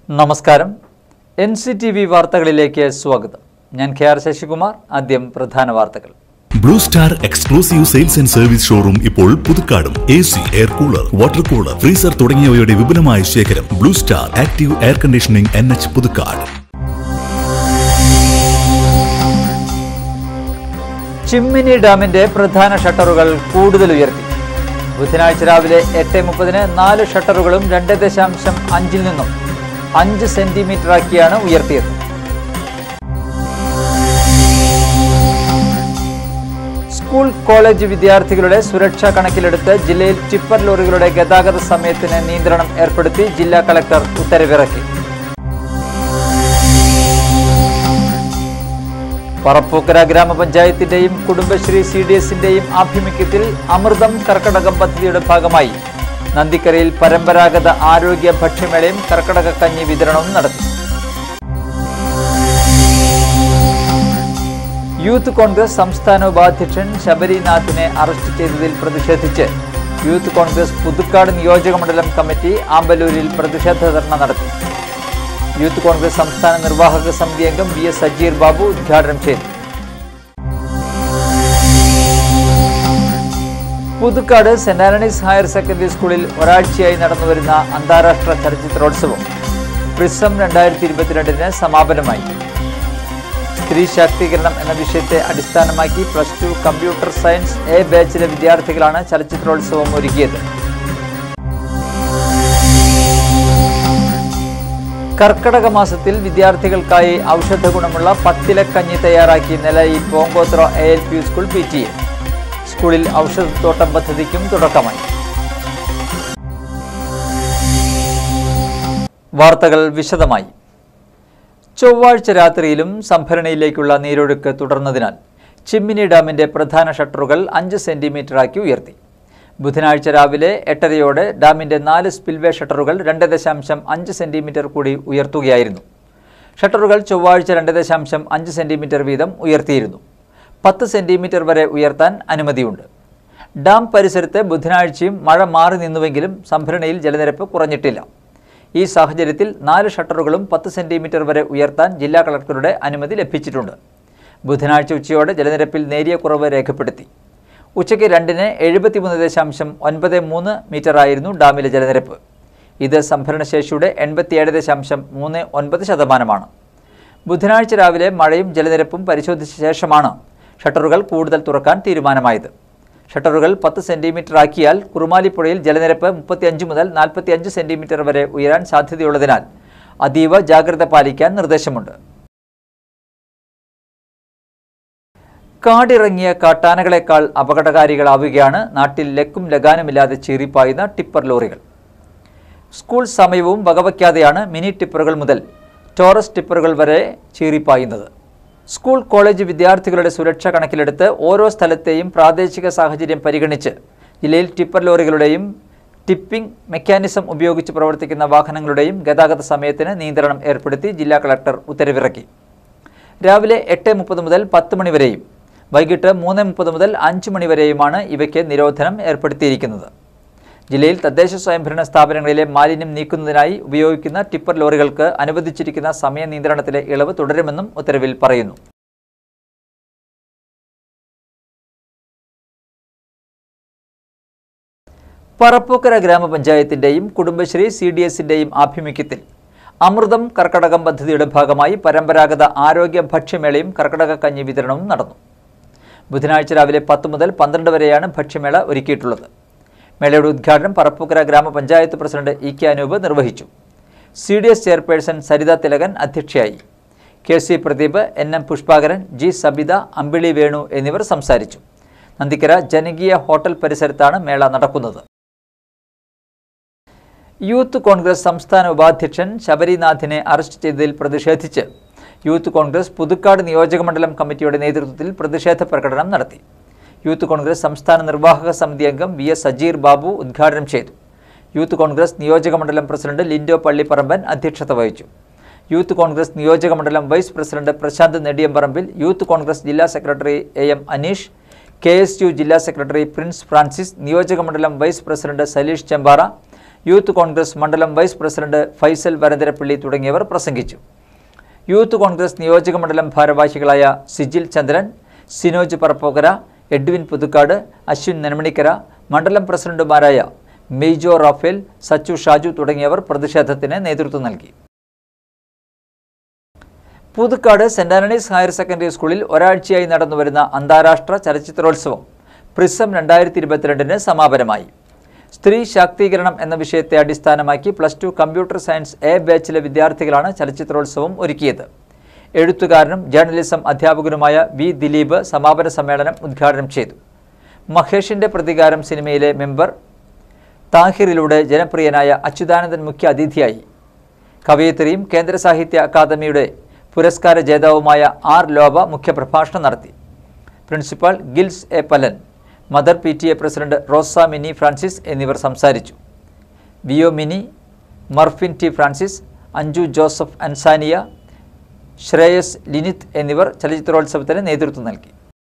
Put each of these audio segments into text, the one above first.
നമസ്കാരം N C T V വാർത്തകളിലേക്ക് സ്വാഗതം ഞാൻ കെ ആർ ശശികുമാർ ആദ്യം പ്രധാന വാർത്തകൾ Blue Star exclusive sales and service showroom ഇപ്പോൾ പുതുക്കാടും A C air cooler water cooler freezer തുടങ്ങിയവയുടെ വിപുലമായ ശേഖരം Blue Star active air conditioning N H Puthukkad Chimmini ഡാമിന്റെ പ്രധാന ഷട്ടറുകൾ കൂടുതൽ ഉയർത്തി ബുധനാഴ്ച രാവിലെ എട്ട് മുപ്പതിന് നാല് ഷട്ടറുകളും രണ്ട് ദശാംശം അഞ്ചിൽ നിന്നും അഞ്ച് സെന്റിമീറ്ററാക്കിയാണ് ഉയർത്തിയത് സ്കൂൾ കോളേജ് വിദ്യാർത്ഥികളുടെ സുരക്ഷ കണക്കിലെടുത്ത് ജില്ലയിൽ ടിപ്പർ ലോറികളുടെ ഗതാഗത സമയത്തിന് നിയന്ത്രണം ഏർപ്പെടുത്തി ജില്ലാ കളക്ടർ ഉത്തരവിറക്കി പറപ്പൂക്കര ഗ്രാമപഞ്ചായത്തിന്റെയും കുടുംബശ്രീ സി ഡി എസിന്റെയും ആഭിമുഖ്യത്തിൽ അമൃതം കർക്കടകം പദ്ധതിയുടെ ഭാഗമായി നന്ദിക്കരയിൽ പരമ്പരാഗത ആരോഗ്യ ഭക്ഷ്യമേളയും കർക്കടക കഞ്ഞി വിതരണവും നടത്തി യൂത്ത് കോൺഗ്രസ് സംസ്ഥാന ഉപാധ്യക്ഷൻ ശബരിനാഥിനെ അറസ്റ്റ് ചെയ്തതിൽ പ്രതിഷേധിച്ച് യൂത്ത് കോൺഗ്രസ് പുതുക്കാട് നിയോജക മണ്ഡലം കമ്മിറ്റി ആമ്പലൂരിൽ പ്രതിഷേധ ധർണ നടത്തി യൂത്ത് കോൺഗ്രസ് സംസ്ഥാന നിർവാഹക സമിതി അംഗം വി എസ് സജീർ ബാബു ഉദ്ഘാടനം ചെയ്തു Puthukkad saint Antony's higher secondary സ്കൂളിൽ ഒരാഴ്ചയായി നടന്നുവരുന്ന അന്താരാഷ്ട്ര ചലച്ചിത്രോത്സവം പ്രിസം രണ്ടായിരത്തി ഇരുപത്തിരണ്ടിന് സമാപനമായി സ്ത്രീ ശാക്തീകരണം എന്ന വിഷയത്തെ അടിസ്ഥാനമാക്കി plus two computer science A ബാച്ചിലെ വിദ്യാർത്ഥികളാണ് ചലച്ചിത്രോത്സവം ഒരുക്കിയത് കർക്കടക മാസത്തിൽ വിദ്യാർത്ഥികൾക്കായി ഔഷധ ഗുണമുള്ള പത്തിലക്കഞ്ഞി തയ്യാറാക്കി നിലയി Pongothra A L P school P T A സ്കൂളിൽ ഔഷധത്തോട്ടം പദ്ധതിക്കും തുടക്കമായി വാർത്തകൾ വിശദമായി ചൊവ്വാഴ്ച രാത്രിയിലും സംഭരണിയിലേക്കുള്ള നീരൊഴുക്ക് തുടർന്നതിനാൽ ചിമ്മിനി ഡാമിന്റെ പ്രധാന ഷട്ടറുകൾ അഞ്ച് സെന്റിമീറ്ററാക്കി ഉയർത്തി ബുധനാഴ്ച രാവിലെ എട്ടരയോടെ ഡാമിന്റെ നാല് സ്പിൽവേ ഷട്ടറുകൾ രണ്ട് ദശാംശം അഞ്ച് സെന്റിമീറ്റർ കൂടി ഉയർത്തുകയായിരുന്നു ഷട്ടറുകൾ ചൊവ്വാഴ്ച രണ്ട് ദശാംശം അഞ്ച് സെന്റിമീറ്റർ വീതം ഉയർത്തിയിരുന്നു പത്ത് സെന്റിമീറ്റർ വരെ ഉയർത്താൻ അനുമതിയുണ്ട് ഡാം പരിസരത്ത് ബുധനാഴ്ചയും മഴ മാറി നിന്നുവെങ്കിലും സംഭരണിയിൽ ജലനിരപ്പ് കുറഞ്ഞിട്ടില്ല ഈ സാഹചര്യത്തിൽ നാല് ഷട്ടറുകളും പത്ത് സെന്റിമീറ്റർ വരെ ഉയർത്താൻ ജില്ലാ കളക്ടറുടെ അനുമതി ലഭിച്ചിട്ടുണ്ട് ബുധനാഴ്ച ഉച്ചയോടെ ജലനിരപ്പിൽ നേരിയ കുറവ് രേഖപ്പെടുത്തി ഉച്ചയ്ക്ക് രണ്ടിന് എഴുപത്തിമൂന്ന് ദശാംശം ഒൻപത് മൂന്ന് മീറ്ററായിരുന്നു ഡാമിലെ ജലനിരപ്പ് ഇത് സംഭരണശേഷിയുടെ എൺപത്തിയേഴ് ദശാംശം മൂന്ന് ഒൻപത് ശതമാനമാണ് ബുധനാഴ്ച രാവിലെ മഴയും ജലനിരപ്പും പരിശോധിച്ച ശേഷമാണ് ഷട്ടറുകൾ കൂടുതൽ തുറക്കാൻ തീരുമാനമായത് ഷട്ടറുകൾ പത്ത് സെന്റിമീറ്റർ ആക്കിയാൽ കുറുമാലിപ്പുഴയിൽ ജലനിരപ്പ് മുപ്പത്തിയഞ്ച് മുതൽ നാൽപ്പത്തിയഞ്ച് സെന്റിമീറ്റർ വരെ ഉയരാൻ സാധ്യതയുള്ളതിനാൽ അതീവ ജാഗ്രത പാലിക്കാൻ നിർദ്ദേശമുണ്ട് കാടിറങ്ങിയ കാട്ടാനകളെക്കാൾ അപകടകാരികളാവുകയാണ് നാട്ടിൽ ലക്കും ലഗാനുമില്ലാതെ ചീറിപ്പായുന്ന ടിപ്പർ ലോറികൾ സ്കൂൾ സമയവും വകവയ്ക്കാതെയാണ് മിനി ടിപ്പറുകൾ മുതൽ ടോറസ് ടിപ്പറുകൾ വരെ ചീറിപ്പായുന്നത് സ്കൂൾ കോളേജ് വിദ്യാർത്ഥികളുടെ സുരക്ഷ കണക്കിലെടുത്ത് ഓരോ സ്ഥലത്തെയും പ്രാദേശിക സാഹചര്യം പരിഗണിച്ച് ജില്ലയിൽ ടിപ്പർ ലോറികളുടെയും ടിപ്പിംഗ് മെക്കാനിസം ഉപയോഗിച്ച് പ്രവർത്തിക്കുന്ന വാഹനങ്ങളുടെയും ഗതാഗത സമയത്തിന് നിയന്ത്രണം ഏർപ്പെടുത്തി ജില്ലാ കളക്ടർ ഉത്തരവിറക്കി രാവിലെ എട്ട് മുപ്പത് മുതൽ പത്ത് മണി വരെയും വൈകിട്ട് മൂന്ന് മുപ്പത് മുതൽ അഞ്ച് മണി വരെയുമാണ് ഇവയ്ക്ക് നിരോധനം ഏർപ്പെടുത്തിയിരിക്കുന്നത് ജില്ലയിൽ തദ്ദേശ സ്വയംഭരണ സ്ഥാപനങ്ങളിലെ മാലിന്യം നീക്കുന്നതിനായി ഉപയോഗിക്കുന്ന ടിപ്പർ ലോറികൾക്ക് അനുവദിച്ചിരിക്കുന്ന സമയ നിയന്ത്രണത്തിലെ ഇളവ് തുടരുമെന്നും ഉത്തരവിൽ പറയുന്നു പറപ്പൂക്കര ഗ്രാമപഞ്ചായത്തിന്റെയും കുടുംബശ്രീ സി ഡി എസിന്റെയും ആഭിമുഖ്യത്തിൽ അമൃതം കർക്കടകം പദ്ധതിയുടെ ഭാഗമായി പരമ്പരാഗത ആരോഗ്യ ഭക്ഷ്യമേളയും കർക്കടക കഞ്ഞി വിതരണവും നടന്നു ബുധനാഴ്ച രാവിലെ പത്ത് മുതൽ പന്ത്രണ്ട് വരെയാണ് ഭക്ഷ്യമേള ഒരുക്കിയിട്ടുള്ളത് മേളയുടെ ഉദ്ഘാടനം പറപ്പൂക്കര ഗ്രാമപഞ്ചായത്ത് പ്രസിഡന്റ് ഇ കെ അനൂപ് നിർവഹിച്ചു C D S chairperson Saritha Thilakan അധ്യക്ഷയായി K C Pradeep N M Pushpakaran G Sabitha Ambili Venu എന്നിവർ സംസാരിച്ചു നന്ദിക്കര ജനകീയ ഹോട്ടൽ പരിസരത്താണ് മേള നടക്കുന്നത് യൂത്ത് കോൺഗ്രസ് സംസ്ഥാന ഉപാധ്യക്ഷൻ ശബരിനാഥിനെ അറസ്റ്റ് ചെയ്തതിൽ പ്രതിഷേധിച്ച് യൂത്ത് കോൺഗ്രസ് പുതുക്കാട് നിയോജകമണ്ഡലം കമ്മിറ്റിയുടെ നേതൃത്വത്തിൽ പ്രതിഷേധ പ്രകടനം നടത്തി യൂത്ത് കോൺഗ്രസ് സംസ്ഥാന നിർവാഹക സമിതി അംഗം വി എസ് സജീർ ബാബു ഉദ്ഘാടനം ചെയ്തു യൂത്ത് കോൺഗ്രസ് നിയോജകമണ്ഡലം പ്രസിഡന്റ് ലിൻഡോ പള്ളിപ്പറമ്പൻ അധ്യക്ഷത വഹിച്ചു യൂത്ത് കോൺഗ്രസ് നിയോജകമണ്ഡലം vice president Prashanth Nediyamparambil youth Congress ജില്ലാ secretary A M Aneesh K S U ജില്ലാ സെക്രട്ടറി പ്രിൻസ് ഫ്രാൻസിസ് നിയോജകമണ്ഡലം vice president Saleesh Chempara youth Congress മണ്ഡലം വൈസ് പ്രസിഡന്റ് ഫൈസൽ വരന്തരപ്പള്ളി തുടങ്ങിയവർ പ്രസംഗിച്ചു യൂത്ത് കോൺഗ്രസ് നിയോജക മണ്ഡലം ഭാരവാഹികളായ സിജിൽ ചന്ദ്രൻ സിനോജ് പറപ്പോക്കര എഡ്വിൻ പുതുക്കാട് അശ്വിൻ നെന്മണിക്കര മണ്ഡലം പ്രസിഡന്റുമാരായ മെയ്ജോ റാഫേൽ സച്ചു ഷാജു തുടങ്ങിയവർ പ്രതിഷേധത്തിന് നേതൃത്വം നൽകി Puthukkad saint Antony's higher secondary സ്കൂളിൽ ഒരാഴ്ചയായി നടന്നുവരുന്ന അന്താരാഷ്ട്ര ചലച്ചിത്രോത്സവം പ്രിസം രണ്ടായിരത്തി ഇരുപത്തിരണ്ടിന് സമാപനമായി സ്ത്രീ ശാക്തീകരണം എന്ന വിഷയത്തെ അടിസ്ഥാനമാക്കി plus two computer science A ബാച്ചിലെ വിദ്യാർത്ഥികളാണ് ചലച്ചിത്രോത്സവം ഒരുക്കിയത് എഴുത്തുകാരനും ജേർണലിസം അധ്യാപകനുമായ വി ദിലീപ് സമാപന സമ്മേളനം ഉദ്ഘാടനം ചെയ്തു മഹേഷിന്റെ പ്രതികാരം സിനിമയിലെ മെമ്പർ താഹിറിലൂടെ ജനപ്രിയനായ അച്യുതാനന്ദൻ മുഖ്യ അതിഥിയായി കവയിത്രിയും കേന്ദ്ര സാഹിത്യ അക്കാദമിയുടെ പുരസ്കാര ജേതാവുമായ ആർ ലോബ മുഖ്യപ്രഭാഷണം നടത്തി principal Gils A Palan mother P T A president Rosa Mini Francis എന്നിവർ സംസാരിച്ചു Viyo Mini Marfin T Francis Anju Joseph Anzania Shreyas Linith എന്നിവർ ചലച്ചിത്രോത്സവത്തിന് നേതൃത്വം നൽകി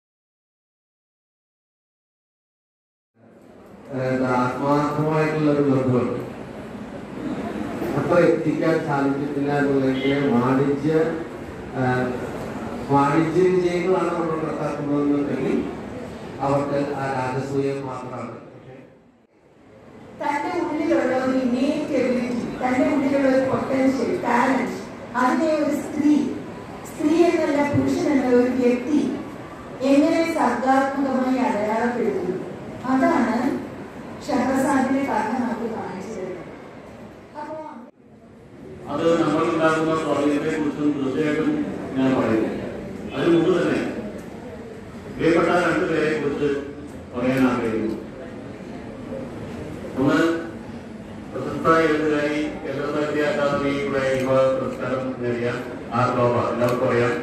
അതായത് ആത്മാർത്ഥമായിട്ടുള്ള ഒരു ബന്ധമുണ്ട് അത്ര എത്തിക്കാൻ സാധിച്ചിട്ടില്ല എന്നുള്ളതിന്റെ വാണിജ്യ ആ, വാണിജ്യ വിജയങ്ങളാണ് നമ്മൾ കണക്കാക്കുന്നതെന്നുണ്ടെങ്കിൽ അവർക്ക് ആ രാജസൂയം മാത്രമാണ് പക്ഷേ തന്റെ ഉള്ളിലുള്ള ഒരു ഇന്നേറ്റ് എബിലിറ്റി തന്റെ ഉള്ളിലുള്ള ഒരു പൊട്ടൻഷ്യൽ ടാലന്റ് അതിനെ ഒരു സ്ത്രീ സ്ത്രീ എന്നല്ല പുരുഷൻ എന്ന ഒരു വ്യക്തി എങ്ങനെ സർഗാത്മകമായി അടയാളപ്പെടുത്തുന്നു അതാണ് ഷഹസാദിന്റെ കഥ നമുക്ക് കാണിച്ചു തരുന്നത് അപ്പോ അത് നമ്മളുണ്ടാകുന്ന സ്വാധീനത്തെ കുറിച്ചും തീർച്ചയായിട്ടും ഞാൻ പറയുന്നില്ല അതിന് മുമ്പ് തന്നെ പ്രിയപ്പെട്ട രണ്ടുപേരെ കുറിച്ച് പറയാൻ ആഗ്രഹിക്കുന്നു ഒന്ന് പ്രശസ്ത എഴുത്തുകാരി കേന്ദ്ര സാഹിത്യ അക്കാദമിയുടെ യുവ പുരസ്കാരം നേടിയ ആർ ലോബ എല്ലാവർക്കും അറിയാം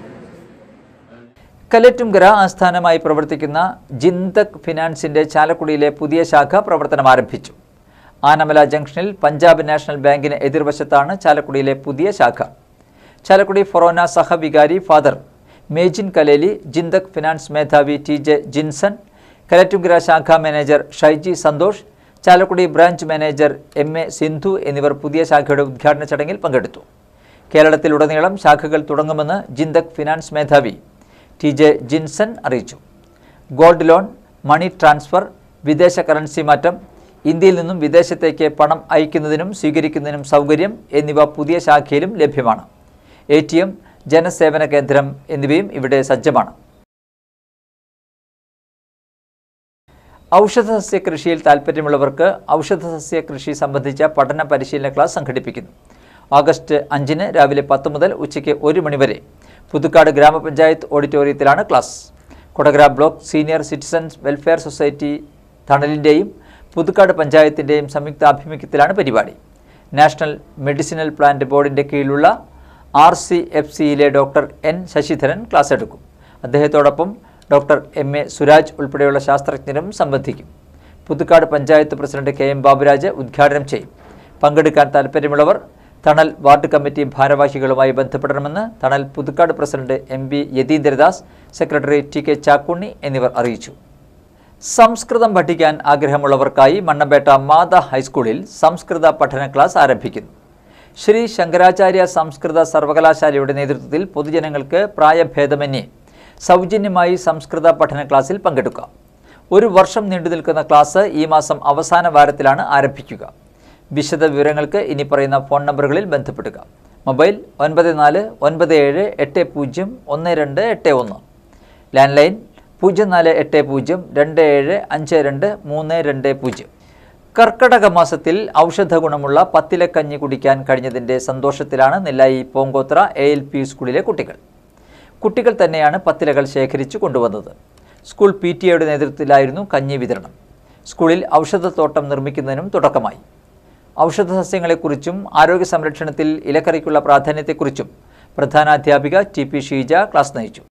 കലറ്റുംകര ആസ്ഥാനമായി പ്രവർത്തിക്കുന്ന ജിന്തക് ഫിനാൻസിന്റെ ചാലക്കുടിയിലെ പുതിയ ശാഖ പ്രവർത്തനം ആരംഭിച്ചു ആനമല ജംഗ്ഷനിൽ പഞ്ചാബ് നാഷണൽ ബാങ്കിന് എതിർവശത്താണ് ചാലക്കുടിയിലെ പുതിയ ശാഖ ചാലക്കുടി ഫൊറോന സഹവികാരി ഫാദർ മേജിൻ കലേലി ജിന്തക് ഫിനാൻസ് മേധാവി ടി ജെ ജിൻസൺ കലറ്റുംകര ശാഖാ manager Shyji Santhosh Chalakudy branch manager M A Sindhu എന്നിവർ പുതിയ ശാഖയുടെ ഉദ്ഘാടന ചടങ്ങിൽ പങ്കെടുത്തു കേരളത്തിലുടനീളം ശാഖകൾ തുടങ്ങുമെന്ന് ജിന്തക് ഫിനാൻസ് മേധാവി ടി ജെ ജിൻസൺ അറിയിച്ചു ഗോൾഡ് ലോൺ മണി ട്രാൻസ്ഫർ വിദേശ കറൻസി മാറ്റം ഇന്ത്യയിൽ നിന്നും വിദേശത്തേക്ക് പണം അയക്കുന്നതിനും സ്വീകരിക്കുന്നതിനും സൗകര്യം എന്നിവ പുതിയ ശാഖയിലും ലഭ്യമാണ് എ ടി എം ജനസേവന കേന്ദ്രം എന്നിവയും ഇവിടെ സജ്ജമാണ് ഔഷധസസ്യ കൃഷിയിൽ താൽപ്പര്യമുള്ളവർക്ക് ഔഷധസസ്യ കൃഷി സംബന്ധിച്ച പഠന പരിശീലന ക്ലാസ് സംഘടിപ്പിക്കുന്നു ഓഗസ്റ്റ് അഞ്ചിന് രാവിലെ പത്ത് മുതൽ ഉച്ചയ്ക്ക് ഒരു മണിവരെ പുതുക്കാട് ഗ്രാമപഞ്ചായത്ത് ഓഡിറ്റോറിയത്തിലാണ് class Kodakara block senior citizens welfare society തണലിൻ്റെയും പുതുക്കാട് പഞ്ചായത്തിൻ്റെയും സംയുക്താഭിമുഖ്യത്തിലാണ് പരിപാടി നാഷണൽ മെഡിസിനൽ പ്ലാന്റ് ബോർഡിൻ്റെ കീഴിലുള്ള ആർ സി എഫ് സിയിലെ ഡോക്ടർ എൻ ശശിധരൻ ക്ലാസ് എടുക്കും അദ്ദേഹത്തോടൊപ്പം ഡോക്ടർ എം എ സുരാജ് ഉൾപ്പെടെയുള്ള ശാസ്ത്രജ്ഞരും സംബന്ധിക്കും Puthukkad panchayat president K M Baburaj ഉദ്ഘാടനം ചെയ്യും പങ്കെടുക്കാൻ താൽപ്പര്യമുള്ളവർ തണൽ വാർഡ് കമ്മിറ്റി ഭാരവാഹികളുമായി ബന്ധപ്പെടണമെന്ന് Thanal Puthukkad president M V Yatheendradas secretary T K Chakkunni എന്നിവർ അറിയിച്ചു സംസ്കൃതം പഠിക്കാൻ ആഗ്രഹമുള്ളവർക്കായി മണ്ണമ്പേട്ട മാത ഹൈസ്കൂളിൽ സംസ്കൃത പഠന ക്ലാസ് ആരംഭിക്കുന്നു ശ്രീ ശങ്കരാചാര്യ സംസ്കൃത സർവകലാശാലയുടെ നേതൃത്വത്തിൽ പൊതുജനങ്ങൾക്ക് പ്രായഭേദമന്യേ സൗജന്യമായി സംസ്കൃത പഠന ക്ലാസ്സിൽ പങ്കെടുക്കാം ഒരു വർഷം നീണ്ടു നിൽക്കുന്ന ക്ലാസ് ഈ മാസം അവസാന വാരത്തിലാണ് ആരംഭിക്കുക വിശദ വിവരങ്ങൾക്ക് ഇനി പറയുന്ന ഫോൺ നമ്പറുകളിൽ ബന്ധപ്പെടുക മൊബൈൽ ഒൻപത് നാല് ഒൻപത് ഏഴ് എട്ട് പൂജ്യം ഒന്ന് രണ്ട് എട്ട് ഒന്ന് ലാൻഡ് ലൈൻ പൂജ്യം നാല് എട്ട് പൂജ്യം രണ്ട് ഏഴ് അഞ്ച് രണ്ട് മൂന്ന് രണ്ട് പൂജ്യം കർക്കടക മാസത്തിൽ ഔഷധ ഗുണമുള്ള പത്തിലക്കഞ്ഞി കുടിക്കാൻ കഴിഞ്ഞതിൻ്റെ സന്തോഷത്തിലാണ് Nellayi Pongothra A L P സ്കൂളിലെ കുട്ടികൾ കുട്ടികൾ തന്നെയാണ് പത്തിലകൾ ശേഖരിച്ചു കൊണ്ടുവന്നത് സ്കൂൾ പി ടി എയുടെ നേതൃത്വത്തിലായിരുന്നു കഞ്ഞി വിതരണം സ്കൂളിൽ ഔഷധത്തോട്ടം നിർമ്മിക്കുന്നതിനും തുടക്കമായി ഔഷധ സസ്യങ്ങളെക്കുറിച്ചും ആരോഗ്യ സംരക്ഷണത്തിൽ ഇലക്കറിക്കുള്ള പ്രാധാന്യത്തെക്കുറിച്ചും പ്രധാനാധ്യാപിക ടി പി ഷീജ ക്ലാസ് നയിച്ചു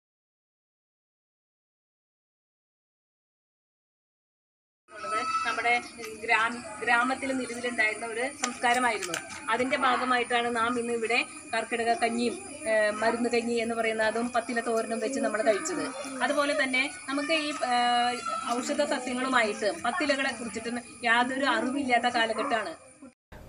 ഉള്ളത് നമ്മുടെ ഗ്രാമ ഗ്രാമത്തിൽ നിലവിലുണ്ടായിരുന്ന ഒരു സംസ്കാരമായിരുന്നു അതിന്റെ ഭാഗമായിട്ടാണ് നാം ഇന്ന് ഇവിടെ കർക്കിടക കഞ്ഞിയും ഏഹ്, മരുന്ന് കഞ്ഞി എന്ന് പറയുന്ന അതും പത്തില തോരനും വെച്ച് നമ്മൾ കഴിച്ചത് അതുപോലെ തന്നെ നമുക്ക് ഈ ഏഹ്, ഔഷധ സസ്യങ്ങളുമായിട്ട് പത്തിലകളെ കുറിച്ചിട്ട് യാതൊരു അറിവില്ലാത്ത കാലഘട്ടമാണ്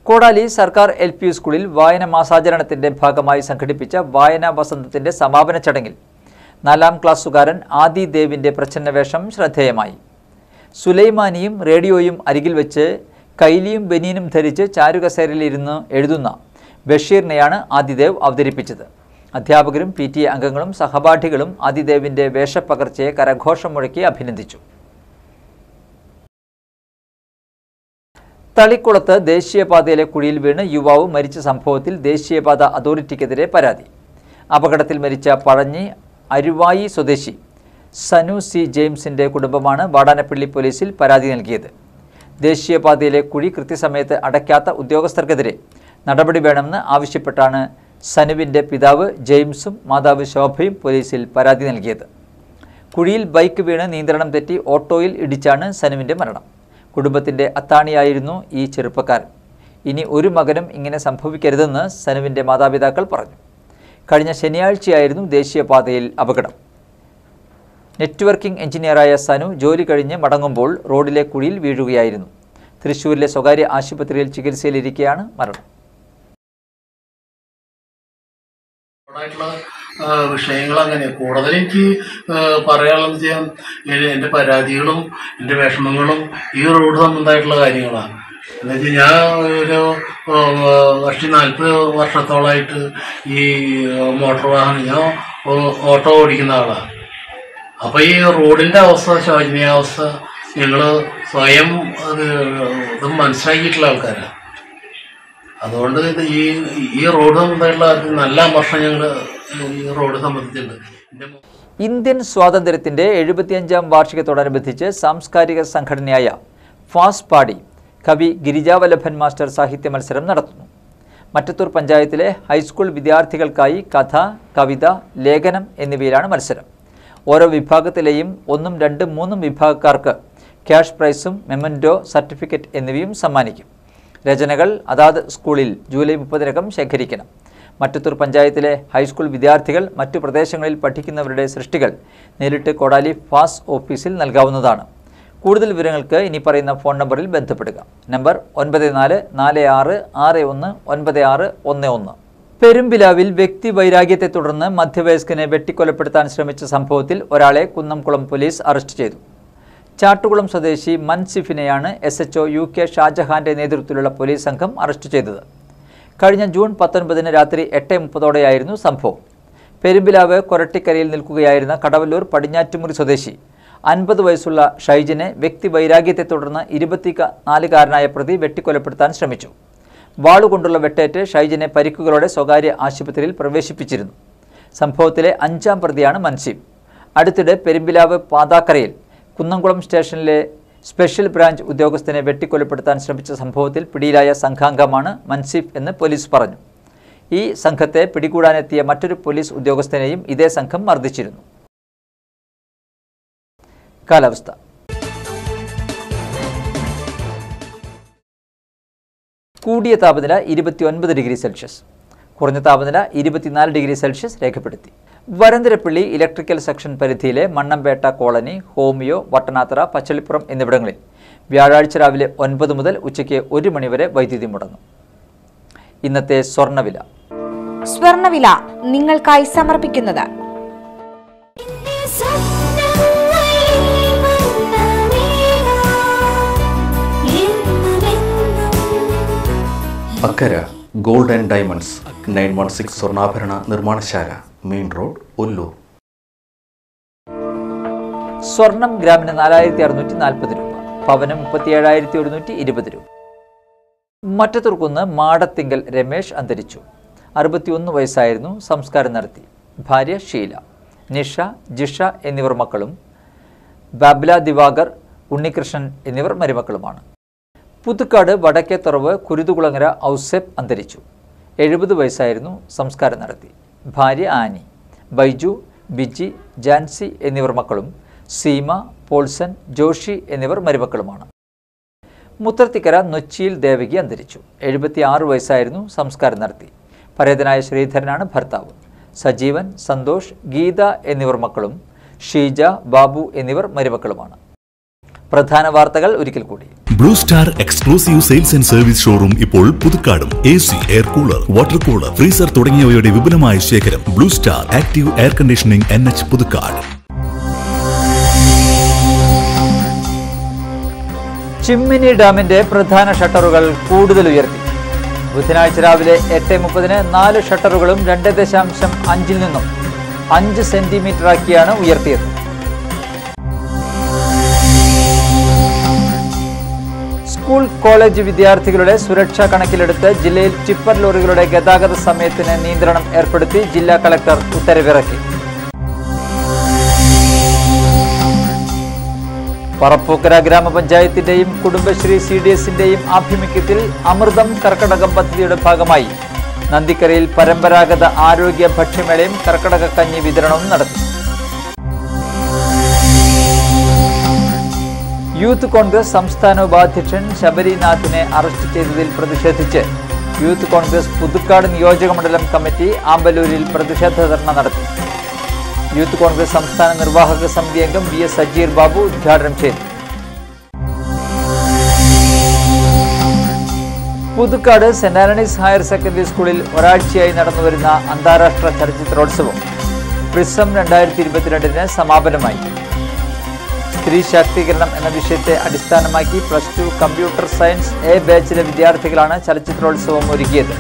കോടാലി സർക്കാർ എൽ പി സ്കൂളിൽ വായന മാസാചരണത്തിന്റെ ഭാഗമായി സംഘടിപ്പിച്ച വായനാ വസന്തത്തിന്റെ സമാപന ചടങ്ങിൽ നാലാം ക്ലാസ്സുകാരൻ ആദി ദേവിന്റെ പ്രച്ഛന്നവേഷം ശ്രദ്ധേയമായി സുലൈമാനിയും റേഡിയോയും അരികിൽ വെച്ച് കൈലിയും ബനീനും ധരിച്ച് ചാരുകസേരയിലിരുന്ന് എഴുതുന്ന ബഷീറിനെയാണ് ആദിദേവ് അവതരിപ്പിച്ചത് അധ്യാപകരും പി ടി എ അംഗങ്ങളും സഹപാഠികളും ആദിദേവിന്റെ വേഷപ്പകർച്ചയെ കരഘോഷം മുഴക്കി അഭിനന്ദിച്ചു തളിക്കുളത്ത് ദേശീയപാതയിലെ കുഴിയിൽ വീണ് യുവാവ് മരിച്ച സംഭവത്തിൽ ദേശീയപാത അതോറിറ്റിക്കെതിരെ പരാതി അപകടത്തിൽ മരിച്ച പഴഞ്ഞി അരുവായി സ്വദേശി സനു സി ജെയിംസിന്റെ കുടുംബമാണ് വാടാനപ്പള്ളി പോലീസിൽ പരാതി നൽകിയത് ദേശീയപാതയിലെ കുഴി കൃത്യസമയത്ത് അടയ്ക്കാത്ത ഉദ്യോഗസ്ഥർക്കെതിരെ നടപടി വേണമെന്ന് ആവശ്യപ്പെട്ടാണ് സനുവിന്റെ പിതാവ് ജെയിംസും മാതാവ് ശോഭയും പോലീസിൽ പരാതി നൽകിയത് കുഴിയിൽ ബൈക്ക് വീണ് നിയന്ത്രണം തെറ്റി ഓട്ടോയിൽ ഇടിച്ചാണ് സനുവിന്റെ മരണം കുടുംബത്തിന്റെ അത്താണിയായിരുന്നു ഈ ചെറുപ്പക്കാരൻ ഇനി ഒരു മകനും ഇങ്ങനെ സംഭവിക്കരുതെന്ന് സനുവിന്റെ മാതാപിതാക്കൾ പറഞ്ഞു കഴിഞ്ഞ ശനിയാഴ്ചയായിരുന്നു ദേശീയപാതയിൽ അപകടം നെറ്റ്വർക്കിംഗ് എഞ്ചിനീയറായ സനു ജോലി കഴിഞ്ഞ് മടങ്ങുമ്പോൾ റോഡിലെ കുഴിയിൽ വീഴുകയായിരുന്നു തൃശൂരിലെ സ്വകാര്യ ആശുപത്രിയിൽ ചികിത്സയിലിരിക്കെയാണ് മരണം ആയിട്ടുള്ള വിഷയങ്ങൾ അങ്ങനെ കൂടുതൽ എനിക്ക് ആ, പറയാനുള്ളത് വെച്ചാൽ എ- എൻ്റെ പരാതികളും എൻ്റെ വിഷമങ്ങളും ഈ റോഡ് സംബന്ധമായിട്ടുള്ള കാര്യങ്ങളാണ് എന്നുവെച്ചാൽ ഞാൻ ഒരു ആ, വർഷം നാൽപ്പത് വർഷത്തോളമായിട്ട് ഈ മോട്ടോർ വാഹനം ഞാൻ ഓ- ഓട്ടോ ഓടിക്കുന്ന ആളാണ് അപ്പോൾ ഈ റോഡിൻ്റെ അവസ്ഥ ശോചനീയാവസ്ഥ ഞങ്ങൾ സ്വയം അത് ഇത് മനസ്സിലാക്കിയിട്ടുള്ള ആൾക്കാരാണ് അതുകൊണ്ട് ഇത് ഈ ഈ റോഡ് സംബന്ധമായിട്ടുള്ള നല്ല വർഷം ഞങ്ങൾ ഈ റോഡ് സംബന്ധിച്ചുണ്ട് എൻ്റെ മോ- ഇന്ത്യൻ സ്വാതന്ത്ര്യത്തിന്റെ എഴുപത്തിയഞ്ചാം വാർഷികത്തോടനുബന്ധിച്ച് സാംസ്കാരിക സംഘടനയായ ഫാസ് പാടി കവി ഗിരിജാവല്ലഭൻ മാസ്റ്റർ സാഹിത്യ മത്സരം നടത്തുന്നു മറ്റത്തൂർ പഞ്ചായത്തിലെ ഹൈസ്കൂൾ വിദ്യാർത്ഥികൾക്കായി കഥ കവിത ലേഖനം എന്നിവയിലാണ് മത്സരം ഓരോ വിഭാഗത്തിലെയും ഒന്നും രണ്ടും മൂന്നും വിഭാഗക്കാർക്ക് ക്യാഷ് പ്രൈസും മെമൻറ്റോ സർട്ടിഫിക്കറ്റ് എന്നിവയും സമ്മാനിക്കും രചനകൾ അതാത് സ്കൂളിൽ ജൂലൈ മുപ്പതിനകം ശേഖരിക്കണം മറ്റത്തൂർ പഞ്ചായത്തിലെ ഹൈസ്കൂൾ വിദ്യാർത്ഥികൾ മറ്റു പ്രദേശങ്ങളിൽ പഠിക്കുന്നവരുടെ സൃഷ്ടികൾ നേരിട്ട് കൊടാലി ഫാസ് ഓഫീസിൽ നൽകാവുന്നതാണ് കൂടുതൽ വിവരങ്ങൾക്ക് ഇനി പറയുന്ന ഫോൺ നമ്പറിൽ ബന്ധപ്പെടുക നമ്പർ ഒൻപത് നാല് നാല് ആറ് ആറ് ഒന്ന് ഒൻപത് ആറ് ഒന്ന് ഒന്ന് പെരുമ്പിലാവിൽ വ്യക്തി വൈരാഗ്യത്തെ തുടർന്ന് മധ്യവയസ്കനെ വെട്ടിക്കൊലപ്പെടുത്താൻ ശ്രമിച്ച സംഭവത്തിൽ ഒരാളെ കുന്നംകുളം പോലീസ് അറസ്റ്റ് ചെയ്തു ചാട്ടുകുളം സ്വദേശി മൻസിഫിനെയാണ് എസ് എച്ച് യു കെ ഷാജഹാന്റെ നേതൃത്വത്തിലുള്ള പോലീസ് സംഘം അറസ്റ്റ് ചെയ്തത് കഴിഞ്ഞ ജൂൺ പത്തൊൻപതിന് രാത്രി എട്ട് മുപ്പതോടെയായിരുന്നു സംഭവം പെരുമ്പിലാവ് കൊരട്ടിക്കരയിൽ നിൽക്കുകയായിരുന്ന കടവല്ലൂർ പടിഞ്ഞാറ്റുമുറി സ്വദേശി അൻപത് വയസ്സുള്ള ഷൈജിനെ വ്യക്തി വൈരാഗ്യത്തെ തുടർന്ന് ഇരുപത്തി നാലുകാരനായ പ്രതി വെട്ടിക്കൊലപ്പെടുത്താൻ ശ്രമിച്ചു വാളുകൊണ്ടുള്ള വെട്ടേറ്റ് ഷൈജിനെ പരിക്കുകളോടെ സ്വകാര്യ ആശുപത്രിയിൽ പ്രവേശിപ്പിച്ചിരുന്നു സംഭവത്തിലെ അഞ്ചാം പ്രതിയാണ് മൻസീബ് അടുത്തിടെ പെരുമ്പിലാവ് പാതാക്കരയിൽ കുന്നംകുളം സ്റ്റേഷനിലെ സ്പെഷ്യൽ ബ്രാഞ്ച് ഉദ്യോഗസ്ഥനെ വെട്ടിക്കൊലപ്പെടുത്താൻ ശ്രമിച്ച സംഭവത്തിൽ പിടിയിലായ സംഘാംഗമാണ് മൻസീഫ് എന്ന് പോലീസ് പറഞ്ഞു ഈ സംഘത്തെ പിടികൂടാനെത്തിയ മറ്റൊരു പോലീസ് ഉദ്യോഗസ്ഥനെയും ഇതേ സംഘം മർദ്ദിച്ചിരുന്നു കാലാവസ്ഥ കൂടിയ താപനില ഇരുപത്തിയൊൻപത് ഡിഗ്രി സെൽഷ്യസ് കുറഞ്ഞ താപനില ഇരുപത്തിനാല് ഡിഗ്രി സെൽഷ്യസ് രേഖപ്പെടുത്തി വരന്തരപ്പള്ളി ഇലക്ട്രിക്കൽ സെക്ഷൻ പരിധിയിലെ മണ്ണമ്പേട്ട കോളനി ഹോമിയോ വട്ടനാത്തറ പച്ചളിപ്പുറം എന്നിവിടങ്ങളിൽ വ്യാഴാഴ്ച രാവിലെ ഒൻപത് മുതൽ ഉച്ചയ്ക്ക് ഒരു മണിവരെ വൈദ്യുതി മുടങ്ങും ഇന്നത്തെ സ്വർണ്ണവില സ്വർണവില നിങ്ങൾക്കായി സമർപ്പിക്കുന്നത് Akkara gold and diamonds nine one six സ്വർണ്ണാഭരണ നിർമ്മാണശാല മെയിൻ റോഡ് ഒല്ലൂർ സ്വർണം ഗ്രാമിന് നാലായിരത്തി അറുന്നൂറ്റി നാൽപ്പത് രൂപ പവന് മുപ്പത്തി ഏഴായിരത്തി ഒരുന്നൂറ്റി ഇരുപത് രൂപ മറ്റത്തുർക്കുന്ന് മാടത്തിങ്കൽ രമേശ് അന്തരിച്ചു അറുപത്തിയൊന്ന് വയസ്സായിരുന്നു സംസ്കാരം നടത്തി ഭാര്യ ഷീല നിഷ ജിഷ എന്നിവർ മക്കളും ബാബ്ല ദിവാകർ ഉണ്ണികൃഷ്ണൻ എന്നിവർ മരുമക്കളുമാണ് പുതുക്കാട് വടക്കേത്തുറവ് കുരുതുകുളങ്ങര ഔസേപ്പ് അന്തരിച്ചു എഴുപത് വയസ്സായിരുന്നു സംസ്കാരം നടത്തി ഭാര്യ ആനി ബൈജു ബിജി ജാൻസി എന്നിവർ മക്കളും സീമ പോൾസൺ ജോഷി എന്നിവർ മരുമക്കളുമാണ് മുത്രത്തിക്കര നൊച്ചിയിൽ ദേവകി അന്തരിച്ചു എഴുപത്തിയാറ് വയസ്സായിരുന്നു സംസ്കാരം നടത്തി പരേതനായ ശ്രീധരനാണ് ഭർത്താവ് സജീവൻ സന്തോഷ് ഗീത എന്നിവർ മക്കളും ഷീജ ബാബു എന്നിവർ മരുമക്കളുമാണ് പ്രധാന വാർത്തകൾ ഒരിക്കൽ കൂടി Blue Star exclusive sales and service showroom ഇപ്പോൾ പുതുക്കാടും A C air cooler water cooler freezer തുടങ്ങിയവയുടെ വിപുലമായ ശേഖരം Blue Star active air conditioning N H Puthukkad Chimmini ഡാമിന്റെ പ്രധാന ഷട്ടറുകൾ കൂടുതൽ ഉയർത്തി ബുധനാഴ്ച രാവിലെ എട്ട് മുപ്പതിന് നാല് ഷട്ടറുകളും രണ്ട് ദശാംശം അഞ്ചിൽ നിന്നും അഞ്ച് സെന്റിമീറ്ററാക്കിയാണ് ഉയർത്തിയത് സ്കൂൾ കോളേജ് വിദ്യാർത്ഥികളുടെ സുരക്ഷ കണക്കിലെടുത്ത് ജില്ലയിൽ ടിപ്പർ ലോറികളുടെ ഗതാഗത സമയത്തിന് നിയന്ത്രണം ഏർപ്പെടുത്തി ജില്ലാ കളക്ടർ ഉത്തരവിറക്കി പറപ്പൂക്കര ഗ്രാമപഞ്ചായത്തിന്റെയും കുടുംബശ്രീ സി ഡി എസിന്റെയും ആഭിമുഖ്യത്തിൽ അമൃതം കർക്കടകം പദ്ധതിയുടെ ഭാഗമായി നന്ദിക്കരയിൽ പരമ്പരാഗത ആരോഗ്യ ഭക്ഷ്യമേളയും കർക്കടക കഞ്ഞി വിതരണവും നടത്തി യൂത്ത് കോൺഗ്രസ് സംസ്ഥാന ഉപാധ്യക്ഷൻ ശബരിനാഥിനെ അറസ്റ്റ് ചെയ്തതിൽ പ്രതിഷേധിച്ച് യൂത്ത് കോൺഗ്രസ് പുതുക്കാട് നിയോജക മണ്ഡലം കമ്മിറ്റി ആമ്പല്ലൂരിൽ പ്രതിഷേധ ധർണ നടത്തി യൂത്ത് കോൺഗ്രസ് സംസ്ഥാന നിർവാഹക സമിതി അംഗം വി എസ് സജീർ ബാബു ഉദ്ഘാടനം ചെയ്തു Puthukkad saint Antony's higher secondary സ്കൂളിൽ ഒരാഴ്ചയായി നടന്നുവരുന്ന അന്താരാഷ്ട്ര ചലച്ചിത്രോത്സവം പ്രിസം രണ്ടായിരത്തി ഇരുപത്തിരണ്ടിന് സമാപനമായി സ്ത്രീ ശാക്തീകരണം എന്ന വിഷയത്തെ അടിസ്ഥാനമാക്കി plus two computer science A ബാച്ചിലെ വിദ്യാർത്ഥികളാണ് ചലച്ചിത്രോത്സവം ഒരുക്കിയത്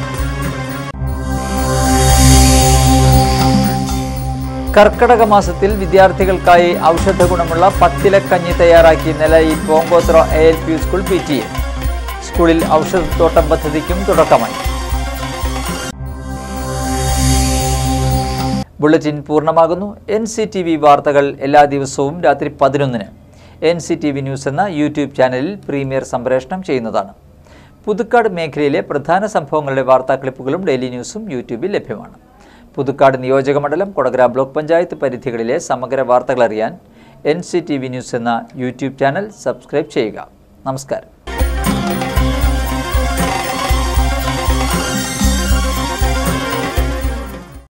കർക്കടക മാസത്തിൽ വിദ്യാർത്ഥികൾക്കായി ഔഷധ ഗുണമുള്ള പത്തിലക്കഞ്ഞി തയ്യാറാക്കി നിലയിൽ Pongothra A L P school P T A സ്കൂളിൽ ഔഷധത്തോട്ടം പദ്ധതിക്കും തുടക്കമായി ബുള്ളറ്റിൻ പൂർണ്ണമാകുന്നു എൻ സി ടി വി വാർത്തകൾ എല്ലാ ദിവസവും രാത്രി പതിനൊന്നിന് N C T V news എന്ന യൂട്യൂബ് ചാനലിൽ പ്രീമിയർ സംപ്രേഷണം ചെയ്യുന്നതാണ് പുതുക്കാട് മേഖലയിലെ പ്രധാന സംഭവങ്ങളുടെ വാർത്താ ക്ലിപ്പുകളും ഡെയിലി ന്യൂസും യൂട്യൂബിൽ ലഭ്യമാണ് പുതുക്കാട് നിയോജക മണ്ഡലം കൊടകര ബ്ലോക്ക് പഞ്ചായത്ത് പരിധികളിലെ സമഗ്ര വാർത്തകൾ അറിയാൻ N C T V news എന്ന യൂട്യൂബ് ചാനൽ സബ്സ്ക്രൈബ് ചെയ്യുക നമസ്കാരം